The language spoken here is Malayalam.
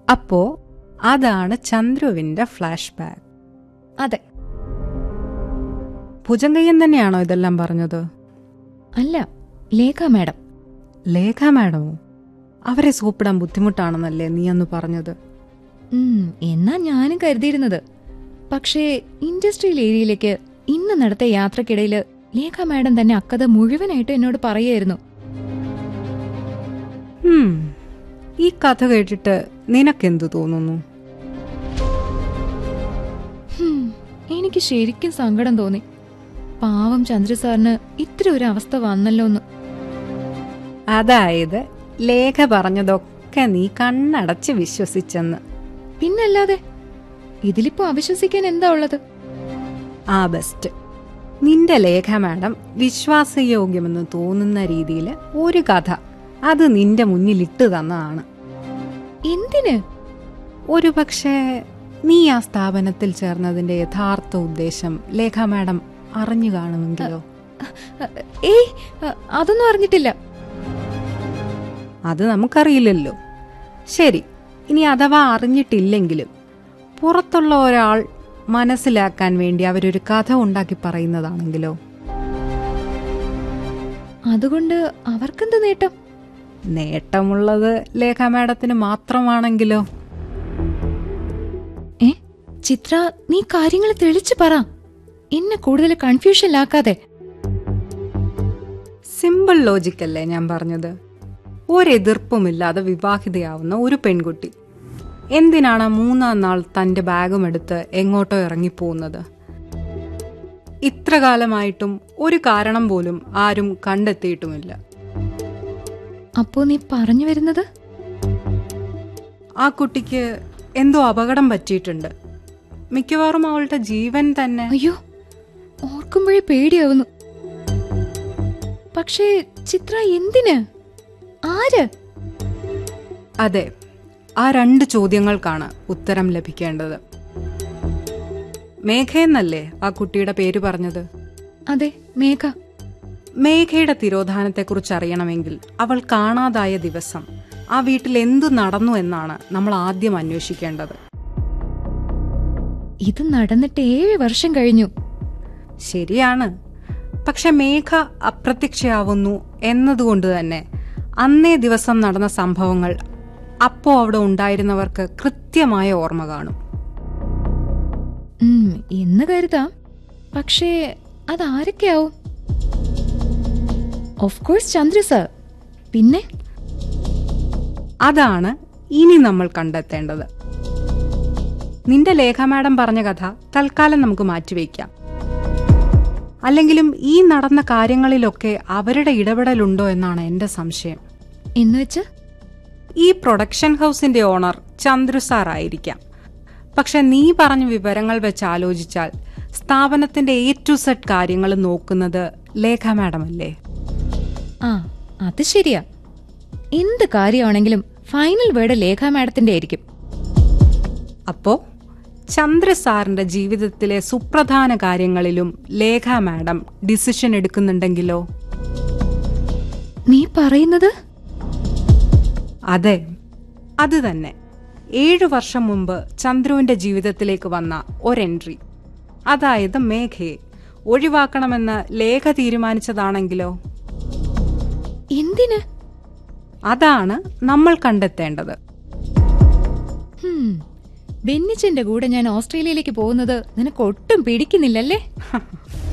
അപ്പോ അതാണ് ചന്ദ്രുവിന്റെ ഫ്ലാഷ് ബാക്ക് അതെ ഭുജങ്കയ്യൻ തന്നെയാണോ ഇതെല്ലാം പറഞ്ഞത് അല്ല ലേഖ മാഡം ലേഖ മാഡമോ അവരെ സൂപ്പിടാൻ ബുദ്ധിമുട്ടാണെന്നല്ലേ നീ അന്ന് പറഞ്ഞത് ഉം, എന്നാ ഞാനും കരുതിയിരുന്നത് പക്ഷേ ഇൻഡസ്ട്രിയൽ ഏരിയയിലേക്ക് ഇന്ന് നടത്തിയ യാത്രക്കിടയില് ലേഖ മാഡം തന്നെ അക്കഥ മുഴുവനായിട്ട് എന്നോട് പറയായിരുന്നു ഹും, ഈ കഥ കേട്ടിട്ട് നിനക്കെന്തു തോന്നുന്നു ഹും, എനിക്ക് ശരിക്കും സങ്കടം തോന്നി പാവം ചന്ദ്ര സാറിന് ഇത്ര ഒരു അവസ്ഥ വന്നല്ലോന്ന് അതായത് ലേഖ പറഞ്ഞതൊക്കെ നീ കണ്ണടച്ച് വിശ്വസിച്ചെന്ന് പിന്നല്ലാതെ ഇതിലിപ്പോ അവിശ്വസിക്കാൻ എന്താ ഉള്ളത് ആ ബെസ്റ്റ് നിന്റെ ലേഖ മാഡം വിശ്വാസയോഗ്യമെന്ന് തോന്നുന്ന രീതിയിൽ ഒരു കഥ അത് നിന്റെ മുന്നിൽ ഇട്ടു തന്നതാണ് എന്തിന് ഒരു പക്ഷേ നീ ആ സ്ഥാപനത്തിൽ ചേർന്നതിന്റെ യഥാർത്ഥ ഉദ്ദേശം ലേഖ മാഡം അറിഞ്ഞു കാണുമെങ്കിലോ ഏയ് അ- അതൊന്നും അറിഞ്ഞിട്ടില്ല അത് നമുക്കറിയില്ലല്ലോ ശരി ഇനി അഥവാ അറിഞ്ഞിട്ടില്ലെങ്കിലും പുറത്തുള്ള ഒരാൾ മനസ്സിലാക്കാൻ വേണ്ടി അവരൊരു കഥ ഉണ്ടാക്കി പറയുന്നതാണെങ്കിലോ അതുകൊണ്ട് അവർക്കെന്ത് നേട്ടം നേട്ടമുള്ളത് ലേഖ മാഡത്തിന് മാത്രമാണെങ്കിലോ ഏ ചിത്ര നീ കാര്യങ്ങൾ തെളിച്ചു പറ എന്നെ കൂടുതൽ കൺഫ്യൂഷനിലാക്കാതെ സിമ്പിൾ ലോജിക്കല്ലേ ഞാൻ പറഞ്ഞത് ഒരെതിർപ്പുമില്ലാതെ വിവാഹിതയാവുന്ന ഒരു പെൺകുട്ടി എന്തിനാണ് ആ മൂന്നാം നാൾ തന്റെ ബാഗും എടുത്ത് എങ്ങോട്ടോ ഇറങ്ങിപ്പോകുന്നത് ഇത്ര കാലമായിട്ടും ഒരു കാരണം പോലും ആരും കണ്ടെത്തിയിട്ടുമില്ല അപ്പോ നീ പറഞ്ഞു വരുന്നത് ആ കുട്ടിക്ക് എന്തോ അപകടം പറ്റിയിട്ടുണ്ട് മിക്കവാറും അവളുടെ ജീവൻ തന്നെ അയ്യോ ഓർക്കുമ്പോഴേ പേടിയാവുന്നു പക്ഷേ ചിത്ര എന്തിന് ആര് അതെ ആ രണ്ട് ചോദ്യങ്ങൾക്കാണ് ഉത്തരം ലഭിക്കേണ്ടത് മേഘയെന്നല്ലേ ആ കുട്ടിയുടെ പേര് പറഞ്ഞത് അതെ മേഘ മേഘയുടെ തിരോധാനത്തെക്കുറിച്ച് അറിയണമെങ്കിൽ അവൾ കാണാതായ ദിവസം ആ വീട്ടിൽ എന്തു നടന്നു എന്നാണ് നമ്മൾ ആദ്യം അന്വേഷിക്കേണ്ടത് ഇത് നടന്നിട്ട് ഏഴ് വർഷം കഴിഞ്ഞു ശരിയാണ് പക്ഷെ മേഘ അപ്രത്യക്ഷയാവുന്നു എന്നതുകൊണ്ട് തന്നെ അന്നേ ദിവസം നടന്ന സംഭവങ്ങൾ അപ്പോ അവിടെ ഉണ്ടായിരുന്നവർക്ക് കൃത്യമായ ഓർമ്മ കാണും ഉം, എന്ന് കരുതാം പക്ഷേ അതാരൊക്കെയാവും ഓഫ് കോഴ്സ് ചന്ദ്ര സർ പിന്നെ അതാണ് ഇനി നമ്മൾ കണ്ടെത്തേണ്ടത് നിന്റെ ലേഖ മാഡം പറഞ്ഞ കഥ തൽക്കാലം നമുക്ക് മാറ്റിവെക്കാം അല്ലെങ്കിലും ഈ നടന്ന കാര്യങ്ങളിലൊക്കെ അവരുടെ ഇടപെടലുണ്ടോ എന്നാണ് എന്റെ സംശയം എന്നുവെച്ച് ഈ പ്രൊഡക്ഷൻ ഹൗസിന്റെ ഓണർ ചന്ദ്രു സാർ ആയിരിക്കാം പക്ഷെ നീ പറഞ്ഞ വിവരങ്ങൾ വെച്ച് ആലോചിച്ചാൽ സ്ഥാപനത്തിന്റെ എ ടു സെഡ് കാര്യങ്ങൾ നോക്കുന്നത് ലേഖ മാഡം അല്ലേ ആ അത് ശരിയാ എന്ത് കാര്യമാണെങ്കിലും ഫൈനൽ വേർഡ് ലേഖ മാഡത്തിന്റെ ആയിരിക്കും അപ്പോ ചന്ദ്ര സാറിന്റെ ജീവിതത്തിലെ സുപ്രധാന കാര്യങ്ങളിലും ലേഖ മാഡം ഡിസിഷൻ എടുക്കുന്നുണ്ടെങ്കിലോ നീ പറയുന്നത് അതെ അത് തന്നെ ഏഴു വർഷം മുമ്പ് ചന്ദ്രുവിന്റെ ജീവിതത്തിലേക്ക് വന്ന ഒരെൻട്രി അതായത് മേഘയെ ഒഴിവാക്കണമെന്ന് ലേഖ തീരുമാനിച്ചതാണെങ്കിലോ എന്തിന് അതാണ് നമ്മൾ കണ്ടെത്തേണ്ടത് ഹും, ബെന്നിച്ചന്റെ കൂടെ ഞാൻ ഓസ്ട്രേലിയയിലേക്ക് പോകുന്നത് നിനക്ക് ഒട്ടും പിടിക്കുന്നില്ലല്ലേ